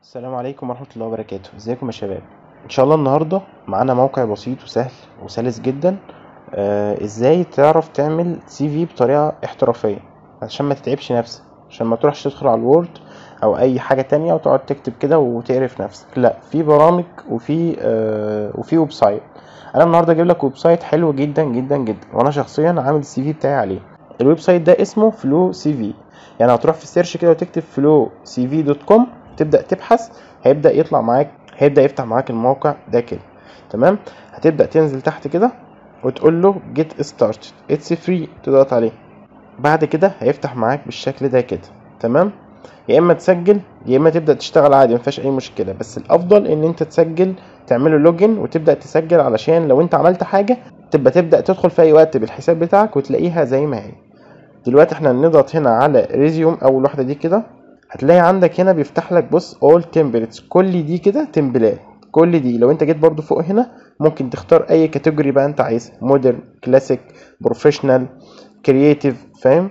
السلام عليكم ورحمة الله وبركاته ازيكم يا شباب ان شاء الله النهاردة معانا موقع بسيط وسهل وسلس جدا آه ازاي تعرف تعمل سي في بطريقة احترافية عشان ما تتعبش نفسك عشان ما تروحش تدخل على الوورد او اي حاجة تانية وتقعد تكتب كده وتقرف نفسك لا في برامج وفي آه وفي ويب سايت انا النهارده جايب لك ويب سايت حلو جدا جدا جدا وانا شخصيا عامل السي في بتاعي عليه الويب سايت ده اسمه فلو سي في يعني هتروح في السيرش كده وتكتب فلو سي في دوت كوم تبدا تبحث هيبدا يطلع معاك هيبدا يفتح معاك الموقع ده كده تمام هتبدا تنزل تحت كده وتقول له جيت ستارتد اتس فري تضغط عليه بعد كده هيفتح معاك بالشكل ده كده تمام يا اما تسجل يا اما تبدا تشتغل عادي مفيهاش اي مشكله بس الافضل ان انت تسجل تعمله لوجن وتبدا تسجل علشان لو انت عملت حاجه تبقى تبدا تدخل في اي وقت بالحساب بتاعك وتلاقيها زي ما هي دلوقتي احنا هنضغط هنا على ريزيوم اول واحده دي كده هتلاقي عندك هنا بيفتح لك بص all templates كل دي كده تمبلات كل دي لو انت جيت برضو فوق هنا ممكن تختار اي كاتيجوري بقى انت عايزها مودرن كلاسيك بروفيشنال كرييتيف فاهم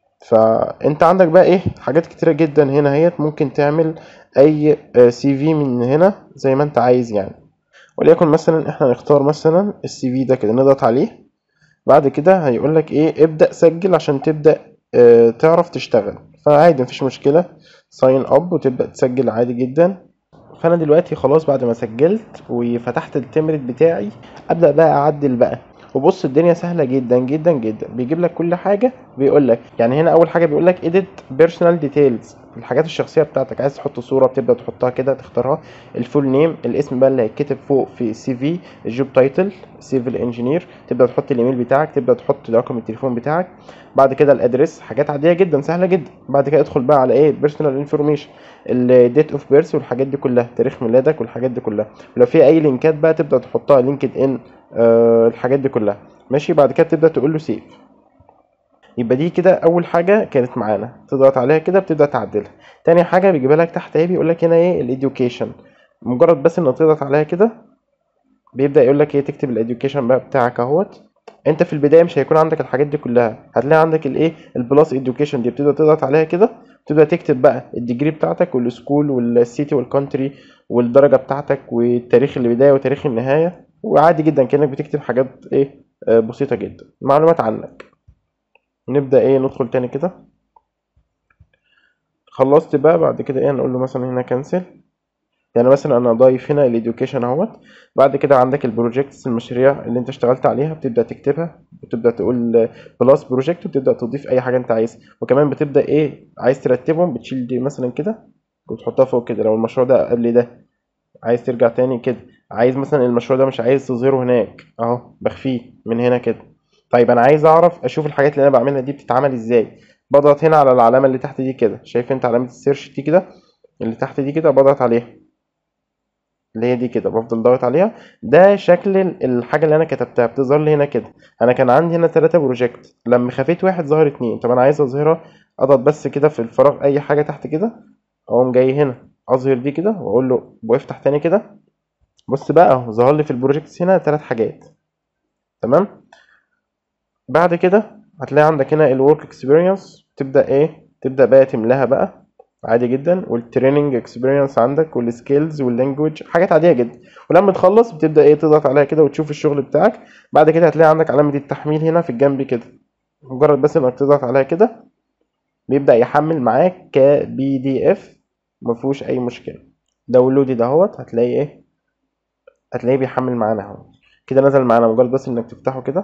فانت عندك بقى ايه حاجات كتيرة جدا هنا اهيت ممكن تعمل اي سي في من هنا زي ما انت عايز يعني وليكن مثلا احنا نختار مثلا السي في ده كده نضغط عليه بعد كده هيقول لك ايه ابدأ سجل عشان تبدأ اه تعرف تشتغل فعادي مفيش مشكلة ساين اب وتبدأ تسجل عادي جدا فانا دلوقتي خلاص بعد ما سجلت وفتحت التمرت بتاعي ابدأ بقى اعدل بقى وبص الدنيا سهلة جدا جدا جدا بيجيب لك كل حاجة بيقول لك يعني هنا اول حاجة بيقول لك edit personal details الحاجات الشخصية بتاعتك عايز تحط صورة بتبدأ تحطها كده تختارها الفول نيم الاسم بقى اللي هيتكتب فوق في السي في الجوب تايتل سيفل انجينير تبدأ تحط الايميل بتاعك تبدأ تحط رقم التليفون بتاعك بعد كده الادرس حاجات عادية جدا سهلة جدا بعد كده ادخل بقى على ايه بيرسونال انفورميشن الديت اوف بيرث والحاجات دي كلها تاريخ ميلادك والحاجات دي كلها ولو في اي لينكات بقى تبدأ تحطها لينكد ان آه الحاجات دي كلها ماشي بعد كده تبدأ تقول له سيف يبقى دي كده اول حاجه كانت معانا تضغط عليها كده بتبدا تعدلها تاني حاجه بيجيبها لك تحت اهي بيقول لك هنا ايه الاديوكيشن مجرد بس انك تضغط عليها كده بيبدا يقول لك ايه تكتب الاديوكيشن بقى بتاعك اهوت انت في البدايه مش هيكون عندك الحاجات دي كلها هتلاقي عندك الايه البلس اديوكيشن دي بتبدا تضغط عليها كده تبدا تكتب بقى الديجري بتاعتك والسكول والسيتي والكونتري والدرجه بتاعتك والتاريخ البدايه وتاريخ النهايه وعادي جدا كانك بتكتب حاجات ايه آه بسيطه جدا معلومات عنك نبدأ ايه ندخل تاني كده خلصت بقى بعد كده ايه نقول له مثلا هنا كنسل يعني مثلا انا ضايف هنا الاديوكيشن اهوت بعد كده عندك البروجكتس المشاريع اللي انت اشتغلت عليها بتبدا تكتبها وتبدا تقول بلس بروجكت وتبدا تضيف اي حاجه انت عايزها وكمان بتبدا ايه عايز ترتبهم بتشيل دي مثلا كده وتحطها فوق كده لو المشروع ده قبل ده عايز ترجع تاني كده عايز مثلا المشروع ده مش عايز تظهره هناك اهو بخفيه من هنا كده طيب انا عايز اعرف اشوف الحاجات اللي انا بعملها دي بتتعمل ازاي بضغط هنا على العلامه اللي تحت دي كده شايف انت علامه السيرش دي كده اللي تحت دي كده بضغط عليها اللي هي دي كده بفضل ضاغط عليها ده شكل الحاجه اللي انا كتبتها بتظهر لي هنا كده انا كان عندي هنا ثلاثة بروجكت لما خفيت واحد ظهر اتنين طب انا عايز اظهرها اضغط بس كده في الفراغ اي حاجه تحت كده اقوم جاي هنا اظهر دي كده واقول له وافتح تاني كده بص بقى اهو ظهر لي في البروجكتس هنا ثلاث حاجات تمام بعد كده هتلاقي عندك هنا الورك اكسبيرينس تبدا ايه تبدا بقى تملاها بقى عادي جدا والتريننج اكسبيرينس عندك والسكيلز واللانجوج حاجات عاديه جدا ولما تخلص بتبدا ايه تضغط عليها كده وتشوف الشغل بتاعك بعد كده هتلاقي عندك علامه التحميل هنا في الجنب كده مجرد بس انك تضغط عليها كده بيبدا يحمل معاك كبي دي اف مفيهوش اي مشكله داونلود دهوت هتلاقي ايه هتلاقيه بيحمل معانا اهو كده نزل معانا مجرد بس انك تفتحه كده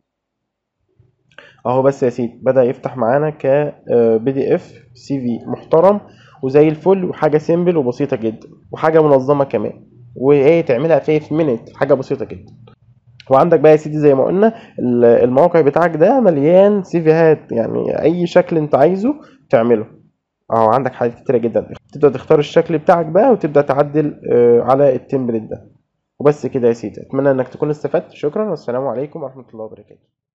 اهو بس يا سيدي بدأ يفتح معانا ك بي دي اف سي في محترم وزي الفل وحاجة سيمبل وبسيطة جدا وحاجة منظمة كمان وايه تعملها في في مينت حاجة بسيطة جدا وعندك بقى يا سيدي زي ما قلنا الموقع بتاعك ده مليان سيفيهات يعني اي شكل انت عايزه تعمله اهو عندك حاجات كتيرة جدا تبدأ تختار الشكل بتاعك بقى وتبدأ تعدل على التمبلت ده وبس كده يا سيدي اتمنى انك تكون استفدت شكرا والسلام عليكم ورحمة الله وبركاته